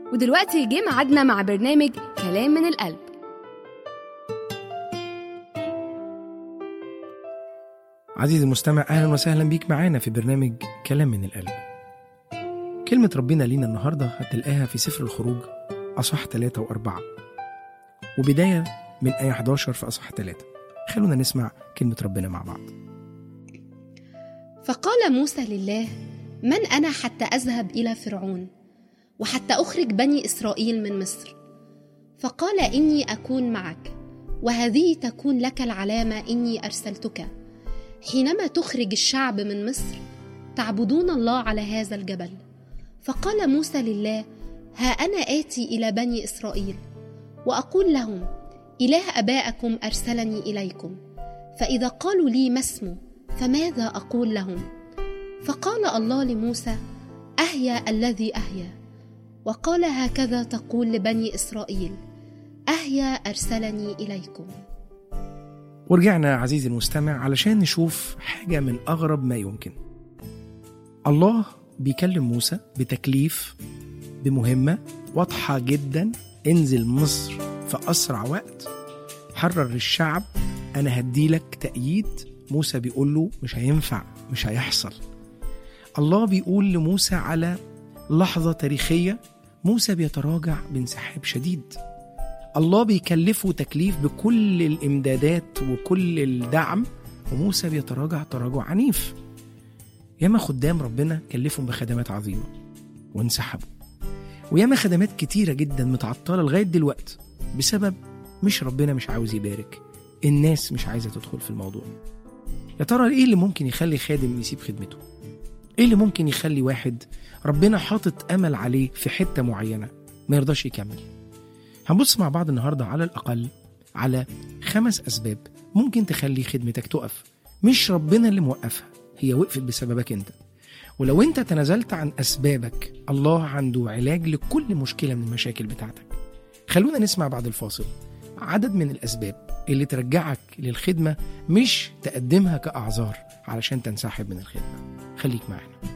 ودلوقتي جه ميعادنا مع برنامج كلام من القلب عزيزي المستمع أهلا وسهلا بيك معانا في برنامج كلام من القلب كلمة ربنا لينا النهاردة هتلاقاها في سفر الخروج أصح 3 و4 وبداية من آية 11 في أصح 3 خلونا نسمع كلمة ربنا مع بعض فقال موسى لله من انا حتى اذهب الى فرعون وحتى اخرج بني اسرائيل من مصر فقال اني اكون معك وهذه تكون لك العلامه اني ارسلتك حينما تخرج الشعب من مصر تعبدون الله على هذا الجبل فقال موسى لله ها انا اتي الى بني اسرائيل واقول لهم اله ابائكم ارسلني اليكم فاذا قالوا لي ما اسمه فماذا اقول لهم فقال الله لموسى اهيا الذي اهيا وقال هكذا تقول لبني اسرائيل اهيا ارسلني اليكم ورجعنا عزيزي المستمع علشان نشوف حاجة من أغرب ما يمكن الله بيكلم موسى بتكليف بمهمة واضحة جدا انزل مصر في أسرع وقت حرر الشعب أنا هديلك تأييد موسى بيقول له مش هينفع مش هيحصل الله بيقول لموسى على لحظة تاريخية موسى بيتراجع بانسحاب شديد الله بيكلفه تكليف بكل الامدادات وكل الدعم وموسى بيتراجع تراجع عنيف ياما خدام ربنا كلفهم بخدمات عظيمه وانسحبوا وياما خدمات كتيره جدا متعطله لغايه دلوقتي بسبب مش ربنا مش عاوز يبارك الناس مش عايزه تدخل في الموضوع يا ترى ايه اللي ممكن يخلي خادم يسيب خدمته ايه اللي ممكن يخلي واحد ربنا حاطط امل عليه في حته معينه ما يرضاش يكمل هنبص مع بعض النهارده على الأقل على خمس أسباب ممكن تخلي خدمتك تقف مش ربنا اللي موقفها هي وقفت بسببك أنت ولو أنت تنازلت عن أسبابك الله عنده علاج لكل مشكلة من المشاكل بتاعتك خلونا نسمع بعد الفاصل عدد من الأسباب اللي ترجعك للخدمة مش تقدمها كأعذار علشان تنسحب من الخدمة خليك معانا